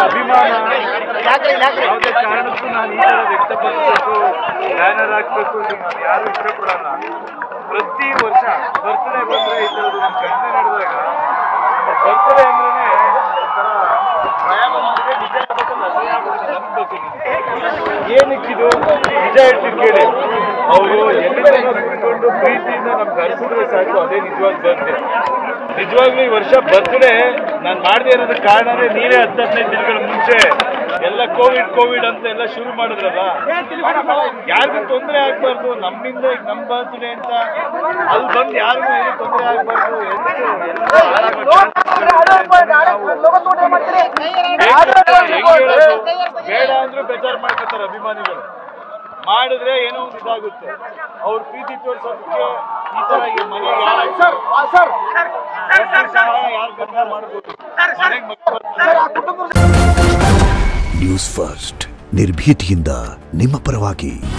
ಅಭಿಮಾನ ಯಾವುದೇ ಕಾರಣಕ್ಕೂ ನಾನು ಈ ಥರ ವ್ಯಕ್ತಪಡಿಸಬೇಕು ಬ್ಯಾನರ್ ಹಾಕ್ಬೇಕು ನಾನು ಯಾರು ಇಷ್ಟಪಡಲ್ಲ ಪ್ರತಿ ವರ್ಷ ಬರ್ತ್ಡೇ ಬಂದರೆ ಈ ಥರದ್ದು ನಮ್ಮ ಗಂಟೆ ನಡೆದಾಗ ಬರ್ತ್ಡೇ ಅಂದ್ರೆ ಒಂಥರ ಭಯ ಬಂದ್ಬಿಟ್ಟಿದೆ, ನಿಜ ಹೇಳ್ಬೇಕಂದ್ರೆ ಅಸಹ್ಯ ಆಗ್ಬಿಡುತ್ತೆ, ನಂಬ್ಬೇಕು ನೀನು. ಏನಕ್ಕಿದು ನಿಜ ಹೇಳ್ತೀನಿ ಕೇಳಿ ಅವರು ಎಲ್ಲಿಂದ ಕುತ್ಕೊಂಡು ಪ್ರೀತಿಯಿಂದ ನಮ್ಗೆ ಹರಿಸಿದ್ರೆ ಸಾಕು ಅದೇ ನಿಜವಾದ ಬರ್ತ್ಡೇ ನಿಜವಾಗ್ಲೂ ಈ ವರ್ಷ ಬರ್ತ್ಡೇ ನಾನು ಮಾಡದೇ ಇರೋದಕ್ಕೆ ಕಾರಣನೇ ನೀವೇ ಹತ್ತು ಹದಿನೈದು ದಿನಗಳ ಮುಂಚೆ ಎಲ್ಲ ಕೋವಿಡ್ ಕೋವಿಡ್ ಅಂತ ಎಲ್ಲ ಶುರು ಮಾಡಿದ್ರಲ್ಲ ಯಾರಿಗೂ ತೊಂದರೆ ಆಗ್ಬಾರ್ದು ನಮ್ಮಿಂದ ಈಗ ನಮ್ಮ ಬರ್ತ್ಡೇ ಅಂತ ಅಲ್ಲಿ ಬಂದು ಯಾರಿಗೂ ಏನು ತೊಂದರೆ ಆಗ್ಬಾರ್ದು ಬೇಡ ಅಂದ್ರೂ ಬೇಜಾರು ಮಾಡ್ಕೊತಾರೆ ಅಭಿಮಾನಿಗಳು ಮಾಡಿದ್ರೆ ಏನೋ ಒಂದು ಇದಾಗುತ್ತೆ ಅವ್ರ ಪ್ರೀತಿ ತೋರ್ಸೋದಕ್ಕೆ ಈ ತರ ಈ ಮನೆಗೆ ಯಾರು ಯಾರು ಗಮನ ಮಾಡ್ಬೋದು ಮನೆಗೆ ಮಕ್ಕಳು ನ್ಯೂಸ್ ಫಸ್ಟ್ ನಿರ್ಭೀತಿಯಿಂದ ನಿಮ್ಮ ಪರವಾಗಿ